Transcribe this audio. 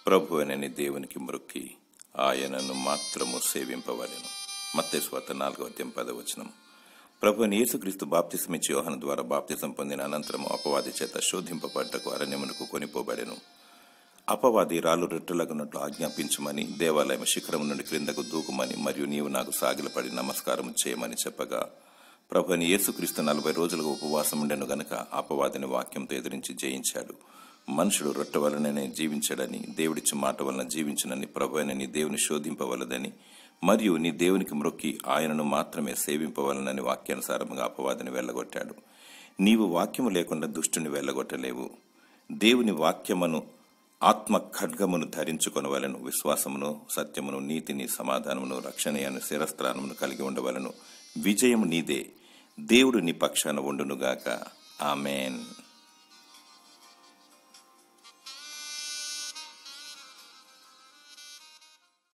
ప్రభు అనని దేవునికి మృక్కి ఆయనను మాత్రము సేవింపవలెను మత్తేశ్వాత నాలుగో అధ్యాయం పదవచనం ప్రభు అని యేసుక్రీస్తు బాప్తిసమిచ్చి యోహన ద్వారా బాప్తిసం పొందిన అనంతరము అపవాది చేత శోధింపబడ్డకు అరణ్యమునకు కొనిపోబడెను అపవాది రాళ్ళు రెట్టలగునట్లు ఆజ్ఞాపించమని దేవాలయం శిఖరం నుండి క్రిందకు దూకుమని మరియు నీవు నాకు సాగిలపడి నమస్కారం చేయమని చెప్పగా ప్రభుని యేసుక్రీస్తు నలభై రోజులుగా ఉపవాసం ఉండెను గనక అపవాదిని వాక్యంతో ఎదిరించి జయించాడు మనుషుడు రొట్టె వలననే జీవించడని దేవుడిచ్చి మాట వలన జీవించనని ప్రభు అయిన నీ దేవుని శోధింపవలదని మరియు నీ దేవునికి మ్రొక్కి ఆయనను మాత్రమే సేవింపవలనని వాక్యానుసారముగా అపవాదిని వెళ్ళగొట్టాడు నీవు వాక్యము లేకుండా దుష్టుని వెళ్ళగొట్టలేవు దేవుని వాక్యమును ఆత్మ ఖడ్గమును ధరించుకొనవలను విశ్వాసమును సత్యమును నీతిని సమాధానమును రక్షణయను శిరస్త్రానమును కలిగి ఉండవలను విజయం నీదే దేవుడు నీ పక్షాన ఉండునుగాక ఆమెన్